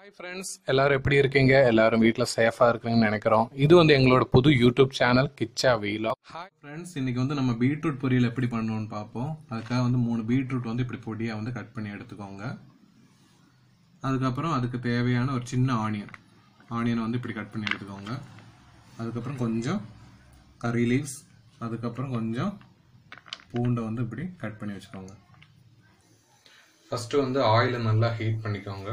hi friends எல்லாரும் எப்படி இருக்கீங்க எல்லாரும் வீட்டில் சேஃபாக இருக்குங்கன்னு நினைக்கிறோம் இது வந்து எங்களோட புது யூடியூப் சேனல் கிச்சா வீலா ஹாய் ஃப்ரெண்ட்ஸ் இன்னைக்கு வந்து நம்ம பீட்ரூட் பொரியல் எப்படி பண்ணணும்னு பார்ப்போம் அதுக்காக வந்து மூணு பீட்ரூட் வந்து இப்படி பொடியாக வந்து கட் பண்ணி எடுத்துக்கோங்க அதுக்கப்புறம் அதுக்கு தேவையான ஒரு சின்ன ஆனியன் ஆனியனை வந்து இப்படி கட் பண்ணி எடுத்துக்கோங்க அதுக்கப்புறம் கொஞ்சம் கறி லீவ்ஸ் அதுக்கப்புறம் கொஞ்சம் பூண்டை வந்து இப்படி கட் பண்ணி வச்சுக்கோங்க ஃபஸ்ட்டு வந்து ஆயிலை நல்லா ஹீட் பண்ணிக்கோங்க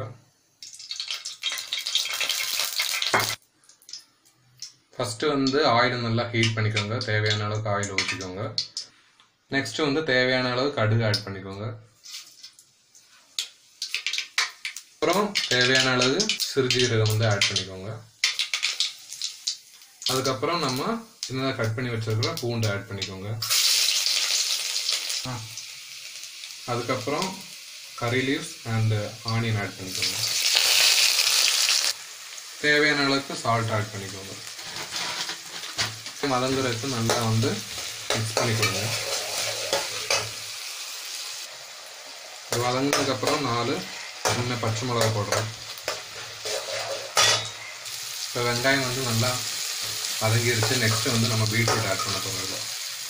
ஃபஸ்ட்டு வந்து ஆயிலை நல்லா ஹீட் பண்ணிக்கோங்க தேவையான அளவுக்கு ஆயில் ஊற்றிக்கோங்க நெக்ஸ்ட்டு வந்து தேவையான அளவு கடுகு ஆட் பண்ணிக்கோங்க அப்புறம் தேவையான அளவு சிறுஜீரகம் வந்து ஆட் பண்ணிக்கோங்க அதுக்கப்புறம் நம்ம சின்னதாக கட் பண்ணி வச்சிருக்கிற பூண்டு ஆட் பண்ணிக்கோங்க அதுக்கப்புறம் கறி லீவ்ஸ் அண்ட் ஆனியன் ஆட் பண்ணிக்கோங்க தேவையான அளவுக்கு சால்ட் ஆட் பண்ணிக்கோங்க வதங்குறதுக்கு நல்லா வந்து மிக்ஸ் பண்ணி கொடுங்க இது வதங்கினதுக்கப்புறம் நாலு சின்ன பச்சை மிளகா போடுறோம் இப்போ வெங்காயம் வந்து நல்லா வதங்கிருச்சு நெக்ஸ்ட் வந்து நம்ம பீட்ரூட் ஆட் பண்ண போகிறோம்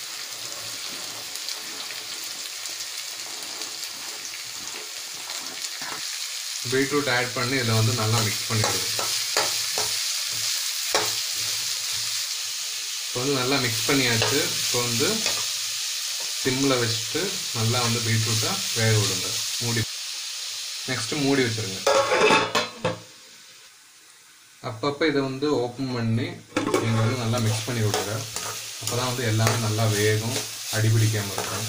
பீட்ரூட் ஆட் பண்ணி இதில் வந்து நல்லா மிக்ஸ் பண்ணிவிடுங்க இப்போ வந்து நல்லா மிக்ஸ் பண்ணியாச்சு இப்போ வந்து சிம்மில் வச்சுட்டு நல்லா வந்து பீட்ரூட்டை வேக விடுங்க மூடி நெக்ஸ்ட்டு மூடி வச்சுருங்க அப்பப்போ இதை வந்து ஓப்பன் பண்ணி நீங்கள் வந்து நல்லா மிக்ஸ் பண்ணி விடுங்க அப்போ தான் வந்து எல்லாமே நல்லா வேகும் அடிபிடிக்காமல் இருக்கும்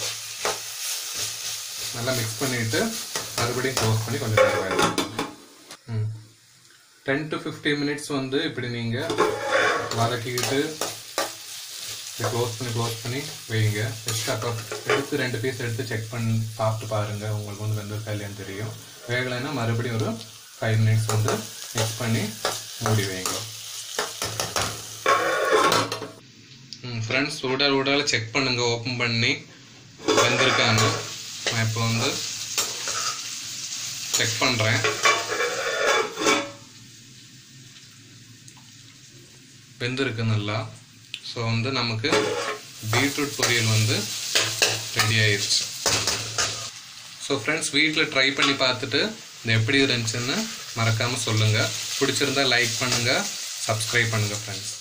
நல்லா மிக்ஸ் பண்ணிவிட்டு மறுபடியும் க்ளோஸ் பண்ணி கொஞ்சம் நேரம் வேகும் ம் டென் டு ஃபிஃப்டீன் மினிட்ஸ் வந்து இப்படி நீங்கள் வதக்கிக்கிட்டு க்ளோஸ் பண்ணி க்ளோஸ் பண்ணி வைங்க ஜஸ்ட் அப்போ எடுத்து ரெண்டு பீஸ் எடுத்து செக் பண்ணி சாப்பிட்டு பாருங்கள் உங்களுக்கு வந்து வெந்திருக்கா இல்லையான்னு தெரியும் வேகலைன்னா மறுபடியும் ஒரு ஃபைவ் மினிட்ஸ் வந்து மிக்ஸ் பண்ணி மூடி வைங்க ம் ஃப்ரெண்ட்ஸ் உடல் உடலை செக் பண்ணுங்கள் ஓப்பன் பண்ணி வெந்திருக்கான்னு நான் இப்போ வந்து செக் பண்ணுறேன் வெந்திருக்கு நல்லா ஸோ வந்து நமக்கு பீட்ரூட் பொரியல் வந்து ரெடி ஆயிடுச்சு ஸோ ஃப்ரெண்ட்ஸ் வீட்டில் ட்ரை பண்ணி பார்த்துட்டு இது எப்படி இருந்துச்சுன்னு மறக்காமல் சொல்லுங்கள் பிடிச்சிருந்தா லைக் பண்ணுங்கள் சப்ஸ்கிரைப் பண்ணுங்கள் ஃப்ரெண்ட்ஸ்